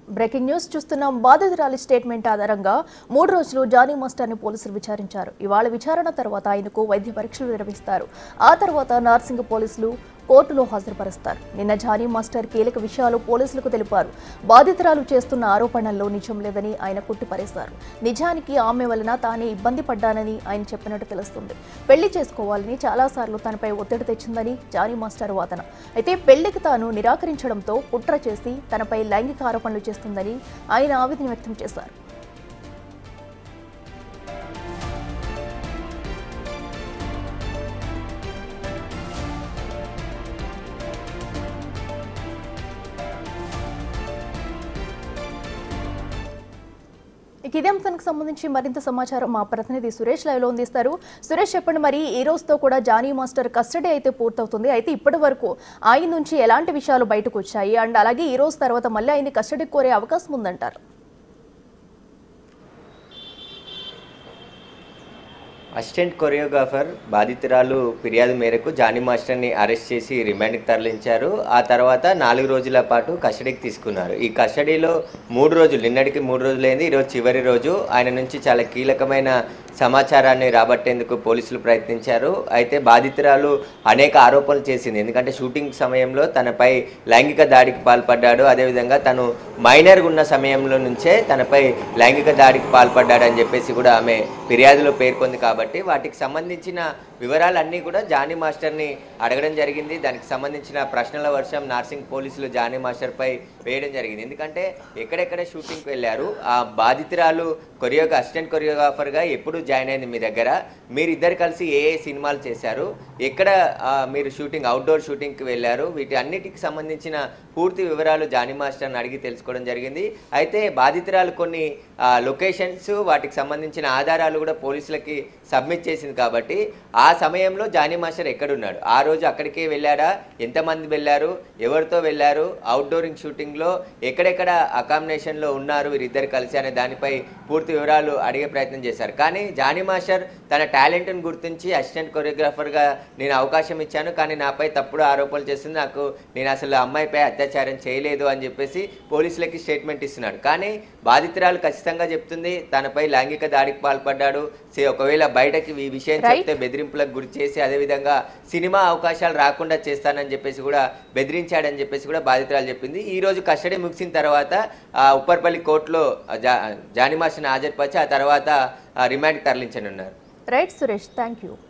Breaking news చూస్తున్నాం బాధితురాలి statement ఆధారంగా మూడు రోజులు జానీ మాస్టర్ని పోలీసులు విచారించారు ఇవాళ విచారణ తర్వాత ఆయనకు వైద్య పరీక్షలు నిర్వహిస్తారు ఆ తర్వాత నార్సింగ్ పోలీసులు కోర్టులో హాజరుపరుస్తారు నిన్న జానీ మాస్టర్ కీలక విషయాలు పోలీసులకు తెలిపారు బాధితురాలు చేస్తున్న ఆరోపణల్లో నిజం లేదని ఆయన కొట్టిపరేశారు నిజానికి ఆమె వలన తానే ఇబ్బంది పడ్డానని ఆయన చెప్పినట్టు తెలుస్తుంది పెళ్లి చేసుకోవాలని చాలాసార్లు తనపై ఒత్తిడి తెచ్చిందని జానీ మాస్టర్ వాదన అయితే పెళ్లికి తాను నిరాకరించడంతో కుట్ర చేసి తనపై లైంగిక ఆరోపణలు చేస్తుందని ఆయన ఆవేదన వ్యక్తం చేశారు ఇక ఇదే అంశానికి సంబంధించి మరింత సమాచారం మా ప్రతినిధి సురేష్ లైవ్ లో అందిస్తారు సురేష్ చెప్పండి మరి ఈ రోజుతో కూడా జానీ మాస్టర్ కస్టడీ అయితే పూర్తవుతుంది అయితే ఇప్పటి వరకు ఆయన నుంచి ఎలాంటి విషయాలు బయటకు వచ్చాయి అండ్ అలాగే ఈ రోజు తర్వాత మళ్ళీ ఆయన్ని కస్టడీ కోరే అవకాశం ఉందంటారు అసిస్టెంట్ కొరియోగ్రాఫర్ బాధితురాలు ఫిర్యాదు మేరకు జానీ మాస్టర్ని అరెస్ట్ చేసి రిమాండ్కి తరలించారు ఆ తర్వాత నాలుగు రోజుల పాటు కస్టడీకి తీసుకున్నారు ఈ కస్టడీలో మూడు రోజులు నిన్నటికి మూడు రోజులైంది ఈరోజు చివరి రోజు ఆయన నుంచి చాలా కీలకమైన సమాచారాన్ని రాబట్టేందుకు పోలీసులు ప్రయత్నించారు అయితే బాధితురాలు అనేక ఆరోపణలు చేసింది ఎందుకంటే షూటింగ్ సమయంలో తనపై లైంగిక దాడికి పాల్పడ్డాడు అదేవిధంగా తను మైనర్గా ఉన్న సమయంలో నుంచే తనపై లైంగిక దాడికి పాల్పడ్డాడు అని చెప్పేసి కూడా ఆమె ఫిర్యాదులో పేర్కొంది కాబట్టి వాటికి సంబంధించిన వివరాలన్నీ కూడా జానీ మాస్టర్ని అడగడం జరిగింది దానికి సంబంధించిన ప్రశ్నల వర్షం నార్సింగ్ పోలీసులు జానీ మాస్టర్పై వేయడం జరిగింది ఎందుకంటే ఎక్కడెక్కడ షూటింగ్కి వెళ్ళారు ఆ బాధితురాలు కొరియోగా అసిస్టెంట్ కొరియోగ్రాఫర్గా ఎప్పుడు జాయిన్ అయింది మీ దగ్గర మీరిద్దరు కలిసి ఏ ఏ సినిమాలు చేశారు ఎక్కడ ఆ, మీరు షూటింగ్ అవుట్డోర్ షూటింగ్కి వెళ్ళారు వీటి అన్నిటికి సంబంధించిన పూర్తి వివరాలు జానీ మాస్టర్ని అడిగి తెలుసుకోవడం జరిగింది అయితే బాధితురాలు కొన్ని ఆ, లొకేషన్స్ వాటికి సంబంధించిన ఆధారాలు కూడా పోలీసులకి సబ్మిట్ చేసింది కాబట్టి ఆ సమయంలో జానీ మాస్టర్ ఎక్కడున్నాడు ఆ రోజు అక్కడికే వెళ్ళాడా ఎంతమంది వెళ్ళారు ఎవరితో వెళ్ళారు అవుట్డోరింగ్ షూటింగ్లో ఎక్కడెక్కడ అకామినేషన్లో ఉన్నారు వీరిద్దరు కలిసి అనే దానిపై పూర్తి వివరాలు అడిగే ప్రయత్నం చేశారు కానీ జానీ మాస్టర్ తన టాలెంట్ని గుర్తించి అసిస్టెంట్ కొరియోగ్రాఫర్గా నేను అవకాశం ఇచ్చాను కానీ నాపై తప్పుడు ఆరోపణలు చేస్తుంది నాకు నేను అసలు అమ్మాయిపై అత్యాచారం చేయలేదు అని చెప్పేసి పోలీసులకి స్టేట్మెంట్ ఇస్తున్నాడు కానీ బాధితురాలు ఖచ్చితంగా చెప్తుంది తనపై లైంగిక దాడికి పాల్పడ్డాడు సే ఒకవేళ బయటకి ఈ విషయం Right. చెప్తే బెదిరింపులకు గురి చేసి అదేవిధంగా సినిమా అవకాశాలు రాకుండా చేస్తానని చెప్పేసి కూడా బెదిరించాడని చెప్పేసి కూడా బాధితురాలు చెప్పింది ఈ రోజు కస్టడీ ముగిసిన తర్వాత ఆ, ఉప్పర్పల్లి కోర్టులో జా జానీ మాస్టర్ని హాజరుపరిచి ఆ తర్వాత రిమాండ్కి తరలించనున్నారు రైట్ సురేష్ థ్యాంక్ యూ